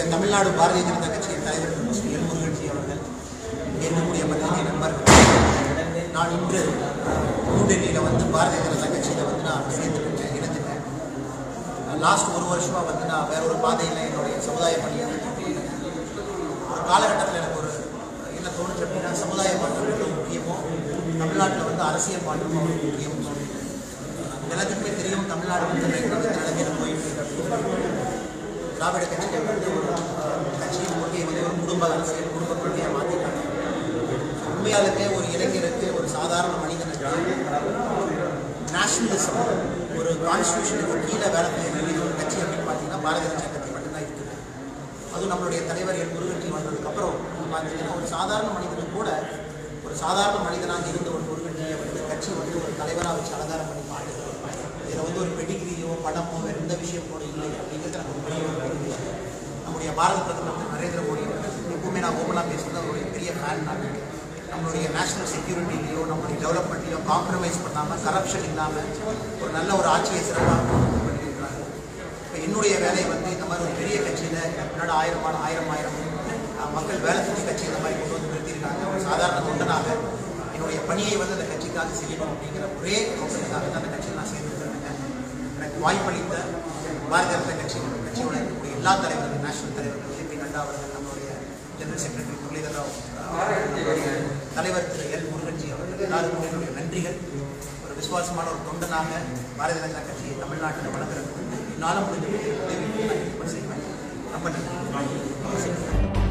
தமிழ்நாடு பாரதிய ஜனதா கட்சியின் தலைவர் திரு ஸ்ரீ எல் முருகன்ஜி அவர்கள் இருக்கக்கூடிய பத்திரிகை நண்பர்கள் நான் இன்று புதுடெல்லியில் வந்து பாரதிய ஜனதா கட்சியில் வந்து நான் சேர்ந்துருக்கேன் இணைஞ்சிட்டேன் லாஸ்ட் ஒரு வருஷமாக வந்து நான் வேற ஒரு பாதையில் என்னுடைய சமுதாய பணியை வந்து பண்ணிட்டு இருக்கேன். ஒரு காலகட்டத்தில் எனக்கு ஒரு என்ன தோணுச்சு அப்படின்னா சமுதாய மாற்றம் எவ்வளோ முக்கியமோ தமிழ்நாட்டில் வந்து அரசியல் மாற்றமும் அவ்வளோ முக்கியம்னு சொல்லிட்டு எல்லாத்துக்குமே தெரியும் தமிழ்நாடு வந்து இன்னைக்கு வந்து நிலைமையில போயிட்டு இருக்கு அப்படின்னு சொல்லிட்டு திராவிட கட்சிகள் வந்து ஒரு அஹ், கட்சியின் கொள்கையை வந்து ஒரு குடும்ப அரசியல் குடும்ப கொள்கையை மாற்றிட்டாங்க உண்மையாலுமே ஒரு இளைஞருக்கு ஒரு சாதாரண மனிதனுக்கு நேஷனலிசம் ஒரு கான்ஸ்டியூஷனுக்கு கீழே வேலை செய்யக்கூடிய ஒரு கட்சி அப்படின்னு பார்த்தீங்கன்னா பாரதிய ஜனதா கட்சி மட்டும்தான் இருக்குது அதுவும் நம்மளுடைய தலைவர் என் முருகன்ஜி வந்ததுக்கப்புறம் பார்த்தீங்கன்னா ஒரு சாதாரண மனிதனுக்கு கூட ஒரு சாதாரண மனிதனாக இருந்த ஒரு முருகன்ஜியை வந்து கட்சி வந்து ஒரு தலைவராக வச்சு அலங்காரம் பண்ணி பாடுது இதில் வந்து ஒரு பெடிகிரியோ பணமோ வேறு எந்த விஷயம் கூட இல்லை அப்படிங்கிறது எனக்கு ஒரு பெரிய ஒரு பெரிய விஷயம் நம்முடைய பாரத பிரதமர் திரு நரேந்திர மோடி அவர்கள் எப்பவுமே நான் ஓப்பனாக பேசுறது அவருடைய பெரிய ஃபேன் நான் நம்மளுடைய நேஷனல் செக்யூரிட்டிலையோ நம்மளுடைய டெவலப்மெண்ட்லையோ காம்ப்ரமைஸ் பண்ணாமல் கரப்ஷன் இல்லாமல் ஒரு நல்ல ஒரு ஆட்சியை சிறப்பாக பண்ணியிருக்கிறாங்க இப்போ என்னுடைய வேலை வந்து இந்த மாதிரி ஒரு பெரிய கட்சியில் முன்னாடி ஆயிரமான ஆயிரம் ஆயிரம் அஹ், மக்கள் வேலை செஞ்சு கட்சி இந்த மாதிரி கொண்டு வந்து நிறுத்தியிருக்காங்க ஒரு சாதாரண தொண்டனாக என்னுடைய பணியை வந்து அந்த கட்சிக்காக செய்யணும் அப்படிங்கிற ஒரே நோக்கத்துக்காக தான் அந்த கட்சியில் நான் சேர்ந்துருக்கேன் எனக்கு வாய்ப்பளித்த பாரதிய ஜனதா கட்சி கட்சியோட இருக்கக்கூடிய எல்லா தலைவர்கள் நேஷனல் தலைவர்கள் ஜே பி நட்டா அவர்கள் நம்மளுடைய ஜெனரல் செக்ரட்டரி முரளிதர் ராவ் அஹ், நம்மளுடைய தலைவர் திரு எல் முருகன்ஜி அவர்கள் எல்லாருக்கும் என்னுடைய நன்றிகள் ஒரு விசுவாசமான ஒரு தொண்டனாக பாரதிய ஜனதா கட்சியை தமிழ்நாட்டில் வளர்க்குறதுக்கு என்னால் முடிஞ்ச உதவி நான் கண்டிப்பாக செய்வேன் ரொம்ப நன்றி